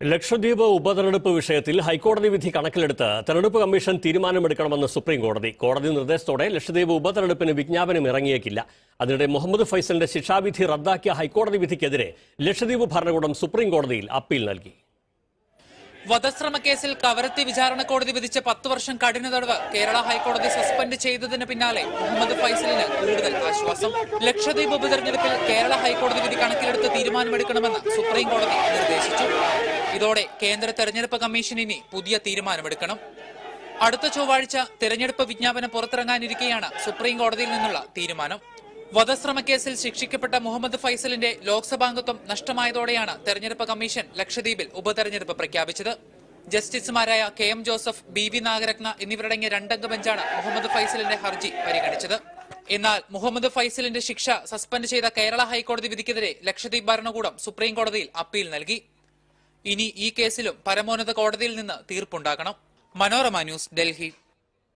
ലക്ഷദ്വീപ് ഉപതെരഞ്ഞെടുപ്പ് വിഷയത്തിൽ ഹൈക്കോടതി വിധി കണക്കിലെടുത്ത് തെരഞ്ഞെടുപ്പ് കമ്മീഷൻ തീരുമാനമെടുക്കണമെന്ന് സുപ്രീം കോടതി കോടതി നിർദ്ദേശത്തോടെ ലക്ഷദ്വീപ് ഉപതെരഞ്ഞെടുപ്പിന് വിജ്ഞാപനം ഇറങ്ങിയേക്കില്ല അതിനിടെ മുഹമ്മദ് ഫൈസലിന്റെ ശിക്ഷാവിധി റദ്ദാക്കിയ ഹൈക്കോടതി വിധിക്കെതിരെ ലക്ഷദ്വീപ് ഭരണകൂടം സുപ്രീം കോടതിയിൽ അപ്പീൽ നൽകി വധശ്രമ കേസിൽ കവരത്തി വിചാരണ കോടതി വിധിച്ച പത്ത് വർഷം കഠിന തടവ് കേരള ഹൈക്കോടതി സസ്പെൻഡ് ചെയ്തതിന് പിന്നാലെ മുഹമ്മദ് ഫൈസലിന് കൂടുതൽ ആശ്വാസം ലക്ഷദ്വീപ് ഉപതെരഞ്ഞെടുപ്പിൽ കേരള ഹൈക്കോടതി വിധി കണക്കിലെടുത്ത് തീരുമാനമെടുക്കണമെന്ന് സുപ്രീം കോടതി നിർദ്ദേശിച്ചു ഇതോടെ കേന്ദ്ര തെരഞ്ഞെടുപ്പ് കമ്മീഷൻ ഇനി പുതിയ തീരുമാനമെടുക്കണം അടുത്ത ചൊവ്വാഴ്ച തെരഞ്ഞെടുപ്പ് വിജ്ഞാപനം പുറത്തിറങ്ങാനിരിക്കെയാണ് സുപ്രീം കോടതിയിൽ നിന്നുള്ള തീരുമാനം വധശ്രമ കേസിൽ ശിക്ഷിക്കപ്പെട്ട മുഹമ്മദ് ഫൈസലിന്റെ ലോക്സഭാംഗത്വം നഷ്ടമായതോടെയാണ് തെരഞ്ഞെടുപ്പ് കമ്മീഷൻ ലക്ഷദ്വീപിൽ ഉപതെരഞ്ഞെടുപ്പ് പ്രഖ്യാപിച്ചത് ജസ്റ്റിസുമാരായ K M Joseph B V Nagarathna എന്നിവരടങ്ങിയ രണ്ടംഗ ബെഞ്ചാണ് മുഹമ്മദ് ഫൈസലിന്റെ ഹർജി പരിഗണിച്ചത് എന്നാൽ മുഹമ്മദ് ഫൈസലിന്റെ ശിക്ഷ സസ്പെൻഡ് ചെയ്ത കേരള ഹൈക്കോടതി വിധിക്കെതിരെ ലക്ഷദ്വീപ് ഭരണകൂടം സുപ്രീം കോടതിയിൽ അപ്പീൽ നൽകി ഇനി ഈ കേസിലും പരമോന്നത കോടതിയിൽ നിന്ന് തീർപ്പുണ്ടാകണം മനോരമ ന്യൂസ് ഡൽഹി